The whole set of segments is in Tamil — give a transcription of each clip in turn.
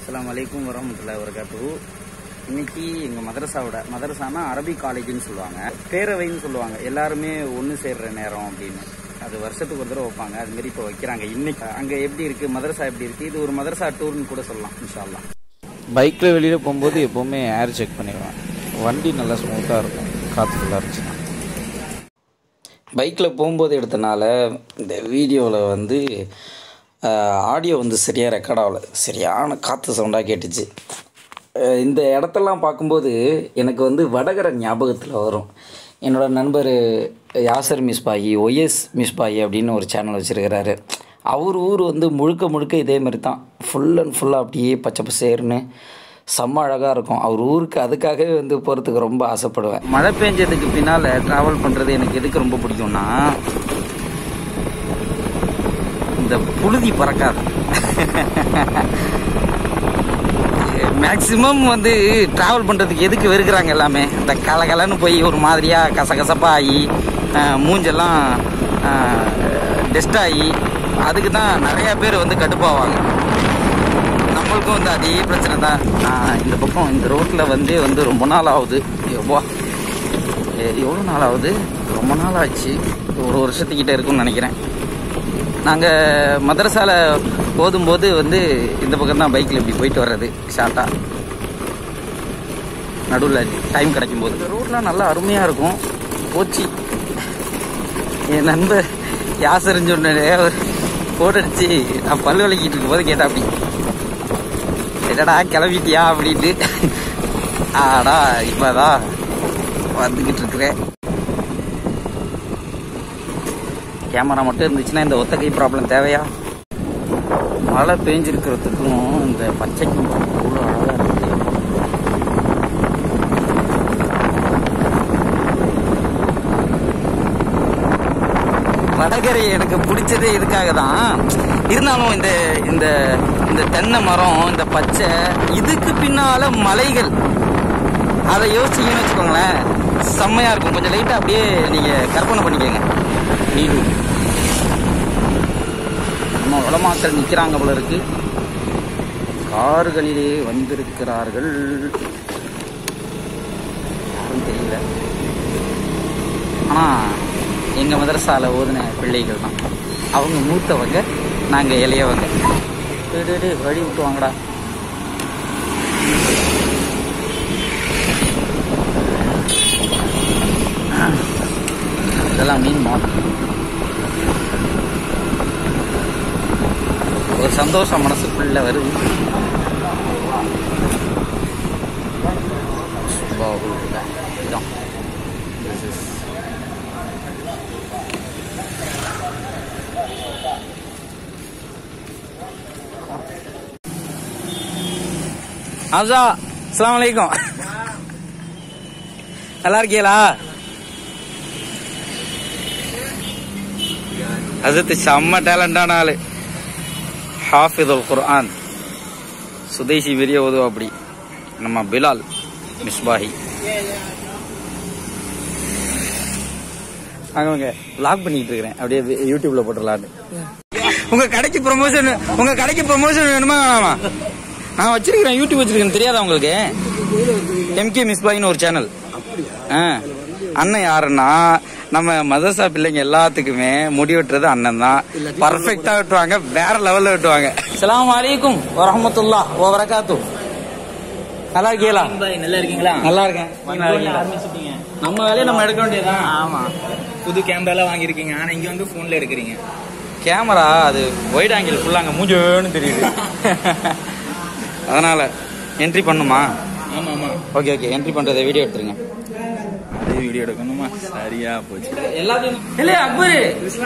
அஸ்ஸலாமு அலைக்கும் வரமத்துல்லாஹி வரகாத்துஹு இன்னைக்கு எங்கள் மதரசாவோட மதரசானா அரபி காலேஜ்னு சொல்லுவாங்க பேரவைன்னு சொல்லுவாங்க எல்லாருமே ஒன்று சேர்ற நேரம் அப்படின்னு அது வருஷத்துக்கு ஒரு தடவை வைப்பாங்க அது மாதிரி இப்போ வைக்கிறாங்க இன்னைக்கு அங்கே எப்படி இருக்கு மதரசா எப்படி இருக்கு இது ஒரு மதரசா டூர்னு கூட சொல்லலாம் இன்ஷா அல்லாஹ் பைக்கில் வெளியில் போகும்போது எப்போவுமே ஏர் செக் பண்ணிடுவேன் வண்டி நல்லா ஸ்மூத்தாக இருக்கும் காற்று ஃபுல்லாக இருந்துச்சுன்னா பைக்கில் போகும்போது எடுத்தனால இந்த வீடியோவில் வந்து ஆடியோ வந்து சரியாக ரெக்கார்ட் ஆகலை சரியான காற்று சவுண்டாக கேட்டுச்சு அஹ் இந்த இடத்தெல்லாம் பார்க்கும்போது எனக்கு வந்து வடகர ஞாபகத்தில் வரும் என்னோடய நண்பர் யாசர் மிஸ்பாயி ஒய்எஸ் மிஸ்பாயி அப்படின்னு ஒரு சேனல் வச்சுருக்கிறாரு அவர் ஊர் வந்து முழுக்க முழுக்க இதே மாதிரி தான் ஃபுல் அண்ட் ஃபுல்லாக அப்படியே பச்சை பசேர்னு செம்ம அழகாக இருக்கும் அவர் ஊருக்கு அதுக்காகவே வந்து போகிறதுக்கு ரொம்ப ஆசைப்படுவேன் மழை பெஞ்சதுக்கு பின்னால் ட்ராவல் பண்ணுறது எனக்கு எதுக்கு ரொம்ப பிடிக்கும்னா இந்த புழுதி பறக்காது மேக்சிமம் வந்து ட்ராவல் பண்ணுறதுக்கு எதுக்கு வெறுக்கிறாங்க எல்லாமே இந்த கலகலன்னு போய் ஒரு மாதிரியாக கசகசப்பாக ஆகி அஹ், மூஞ்செல்லாம் டெஸ்ட் ஆகி அதுக்கு தான் நிறையா பேர் வந்து கடுப்பாவாங்க நம்மளுக்கும் வந்து அதே பிரச்சனை தான் நான் இந்த பக்கம் இந்த ரோட்டில் வந்து வந்து ரொம்ப நாள் ஆகுது எவ்வளோ எவ்வளோ நாள் ஆகுது ரொம்ப நாள் ஆச்சு ஒரு வருஷத்துக்கிட்ட இருக்கும்னு நினைக்கிறேன் நாங்கள் மதரசால போதும்போது வந்து இந்த பக்கம் தான் பைக்கில் இப்படி போயிட்டு வர்றது ஷார்ட்டாக நடுவில் டைம் கிடைக்கும் போது இந்த ரோட்லாம் நல்லா அருமையாக இருக்கும் போச்சு என் நண்பர் யாசரின்னு சொன்னே ஒரு ஃபோட்டோ அடிச்சு நான் பல்லு விளக்கிட்டு இருக்கும்போது கேட்டா அப்படி என்னடா கிளம்பிட்டியா அப்படின்ட்டு ஆடா இப்பதான் வந்துக்கிட்டு இருக்கிறேன் கேமரா மட்டும் இருந்துச்சுன்னா இந்த ஒத்த கை ப்ராப்ளம் தேவையா மழை பெஞ்சிருக்கிறதுக்கும் இந்த பச்சைக்கும் அவ்வளோ அழகாக இருக்குது வடகரை எனக்கு பிடிச்சதே இதுக்காக தான் இருந்தாலும் இந்த இந்த இந்த தென்னை மரம் இந்த பச்சை இதுக்கு பின்னால மலைகள் அதை யோசிச்சீங்கன்னு வச்சுக்கோங்களேன் செம்மையா இருக்கும் கொஞ்சம் லைட்டா அப்படியே நீங்க கற்பனை பண்ணிக்கோங்க நீடு நம்ம உலமாக்கள் நிக்கிறாங்க போல இருக்கு கார்களிலே வந்திருக்கிறார்கள் யாரும் தெரியல ஆனா எங்க மதரசால ஓதுன பிள்ளைகள் தான் அவங்க மூத்தவங்க நாங்க இளையவங்க டேய், டேய், டேய், வழி விட்டு வாங்கடா இதெல்லாம் மீன் மாதம் ஒரு சந்தோஷம் மனசுக்குள்ள வருது சுபாவுல்லா. இதான். This is ஹம்சா அஸ்லாம் வலைக்கும் நல்லா இருக்கீங்களா அதுக்கு செம்ம டேலண்டான ஆளு ஹாஃபிதுல் குர்ஆன் சுதேசி பெரிய உதவ அப்படி நம்ம பிலால் மிஸ்பாஹி அவங்க லாக் பண்ணிட்டு இருக்கிறேன் அப்படியே வி- யூடியூப்ல போட்டுடலான்னு உங்க கடைக்கு ப்ரொமோஷன் உங்க கடைக்கு ப்ரொமோஷன் வேணுமா வேணாமா நான் வச்சிருக்கிறேன் யூடியூப் வச்சிருக்கேன் தெரியாதா உங்களுக்கு எம்கே மிஸ்பாயின்னு ஒரு சேனல் ஆ அண்ணன் யாருன்னா நம்ம மதரசா பிள்ளைங்க எல்லாத்துக்குமே முடி வெட்டுறது அண்ணன் தான் பர்ஃபெக்டா வெட்டுவாங்க வேற லெவல்ல வெட்டுவாங்க அஸ்ஸலாமு அலைக்கும் வரஹ்மத்துல்லாஹ் வ பரகாத்துஹ் நல்லா இருக்கீங்களா நல்லா இருக்கீங்களா நல்லா இருக்கேன் நீங்க நல்லா இருக்கீங்களா? ஆரம்பிச்சிட்டீங்க நம்ம வேலையை நம்ம எடுக்க வேண்டியதுதான் ஆமா புது கேமராலாம் வாங்கியிருக்கீங்க ஆனா இங்க வந்து போன்ல எடுக்கிறீங்க கேமரா அது ஒயிட் ஆங்கிள் ஃபுல்லாங்க மூஞ்சோன்னு தெரியுது அதனால என்ட்ரி பண்ணுமா ஆமா ஆமா ஓகே ஓகே என்ட்ரி பண்றதை வீடியோ எடுத்துருங்க அதே வீடியோ எடுக்கணுமா சரியா போச்சு எல்லாத்தையும் இல்லையா அக்பரு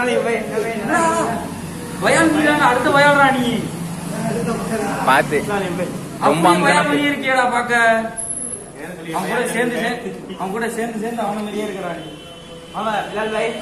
பயான் புரியாங்க அடுத்த பயான்டா நீ பார்த்து ரொம்ப அப்படியே பயான் அமுக்கனா பண்ணி இருக்கியாடா பாக்க அவன் கூட சேர்ந்து சேர்ந்து அவன் கூட சேர்ந்து சேர்ந்து அவன மாதிரியே இருக்கிறா நீ ஆமா பிலால் பாய்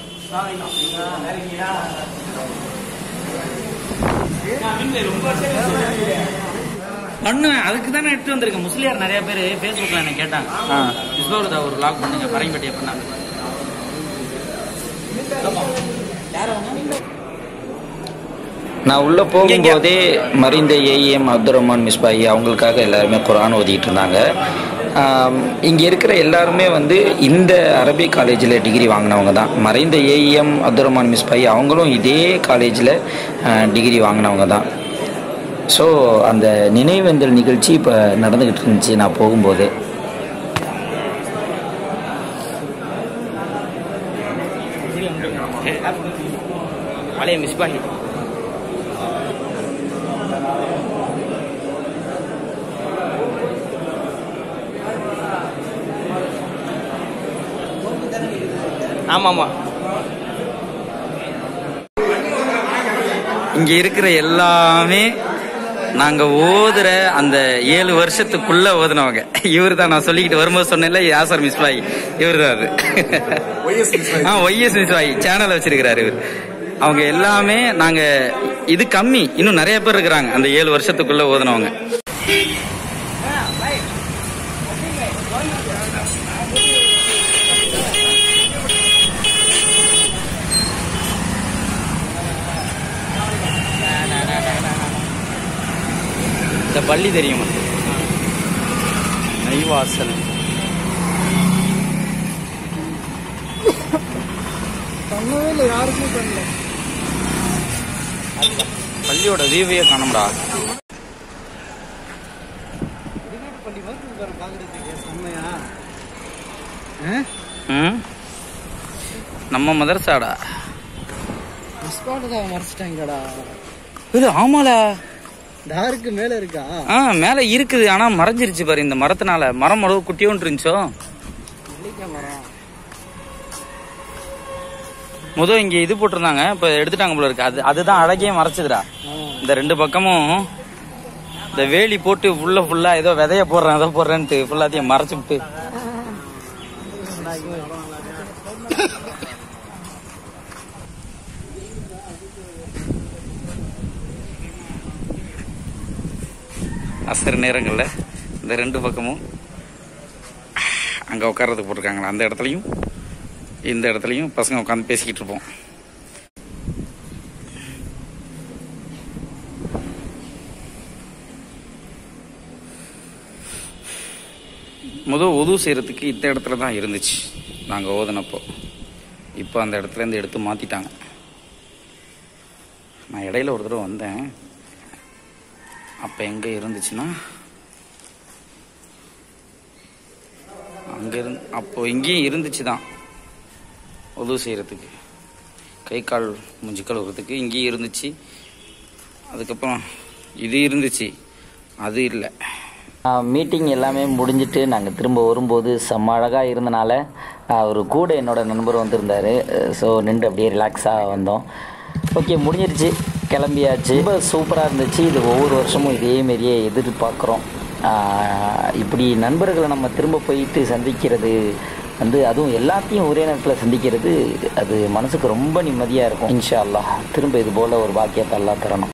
பண்ணுவேன் அதுக்கு தானே எடுத்து வந்திருக்கேன் முஸ்லியார் நிறைய பேர் ஃபேஸ்புக்ல என்ன கேட்டாங்க இஸ்போர்தா ஒரு லாக் பண்ணுங்க பரங்கிப்பட்டியை பண்ணாங்க யார் அவங்க நான் உள்ளே போகும்போதே மறிந்த ஏஎம் அப்துல் ரஹ்மான் மிஸ்பாயி அவங்களுக்காக எல்லாருமே குரான் ஓதிட்டு இருந்தாங்க இங்கே இருக்கிற எல்லாருமே வந்து இந்த அரபிக் காலேஜில் டிகிரி வாங்கினவங்க தான் மறைந்த ஏஎம் அப்துல் ரஹ்மான் மிஸ்பாயி அவங்களும் இதே காலேஜில் டிகிரி வாங்கினவங்க தான் ஸோ அந்த நினைவேந்தல் நிகழ்ச்சி இப்போ நடந்துக்கிட்டு இருந்துச்சு நான் போகும்போதே பழைய மிஸ்பாஹி ஆமா ஆமா இங்க இருக்கிற எல்லாமே நாங்க ஓதுற அந்த ஏழு வருஷத்துக்குள்ள ஓதுனவங்க இவர் தான் நான் சொல்லிக்கிட்டு வரும்போது சொன்னேன்ல யாசர் மிஸ்பாய் இவர் தான் அது ஆ ஒய்எஸ் மிஸ்பாய் சேனல் வச்சிருக்கிறாரு இவர் அவங்க எல்லாமே நாங்க இது கம்மி இன்னும் நிறைய பேர் இருக்கிறாங்க அந்த ஏழு வருஷத்துக்குள்ள ஓதுனவங்க இந்த பள்ளி தெரியுமா நெய்வாசல் பள்ளியோட வியூவையே காணும்டா ம்? நம்ம மதரசாடா மறைச்சிட்டாங்கடா இது ஆமால டாருக்கு மேல இருக்கா ஆ மேல இருக்குது ஆனா மறைஞ்சிருச்சு பாரு இந்த மரத்தினால மரம் அளவு குட்டியோன்னு இருந்துச்சோ முதல் இங்க இது போட்டிருந்தாங்க இப்ப எடுத்துட்டாங்க போல இருக்கு அது அதுதான் அழகே மறைச்சதுடா இந்த ரெண்டு பக்கமும் இந்த வேலி போட்டு ஃபுல்லா ஃபுல்லா ஏதோ விதைய போடுறேன் அதை போடுறேன்ட்டு ஃபுல்லாத்தையும் மறைச்சு விட்டு அசர் நேரங்களில் இந்த ரெண்டு பக்கமும் அங்கே உட்கார்றதுக்கு போட்டிருக்காங்களா அந்த இடத்துலையும் இந்த இடத்துலையும் பசங்க உட்காந்து பேசிக்கிட்டு இருப்போம் முதல் உதவு செய்கிறதுக்கு இந்த இடத்துல தான் இருந்துச்சு நாங்கள் ஓதுனப்போ இப்போ அந்த இடத்துல இருந்து எடுத்து மாற்றிட்டாங்க நான் இடையில ஒரு தடவை வந்தேன் அப்போ எங்கே இருந்துச்சுன்னா அங்கே இருந்து அப்போ இங்கேயும் இருந்துச்சு தான் உதவு செய்கிறதுக்கு கை கால் மூஞ்சி கழுவுறதுக்கு இங்கேயும் இருந்துச்சு அதுக்கப்புறம் இது இருந்துச்சு அது இல்லை மீட்டிங் எல்லாமே முடிஞ்சிட்டு நாங்கள் திரும்ப வரும்போது செம்ம அழகாக இருந்தனால அவர் கூட என்னோட நண்பர் வந்திருந்தார் ஸோ நின்று அப்படியே ரிலாக்ஸாக வந்தோம் ஓகே முடிஞ்சிருச்சு கிளம்பியாச்சு ரொம்ப சூப்பராக இருந்துச்சு இது ஒவ்வொரு வருஷமும் இதே மாரியே எதிர்பார்க்குறோம் இப்படி நண்பர்களை நம்ம திரும்ப போயிட்டு சந்திக்கிறது வந்து அதுவும் எல்லாத்தையும் ஒரே நேரத்தில் சந்திக்கிறது அது மனசுக்கு ரொம்ப நிம்மதியாக இருக்கும் இன்ஷா அல்லாஹ் திரும்ப இது போல் ஒரு பாக்கியத்தை எல்லாம் தரணும்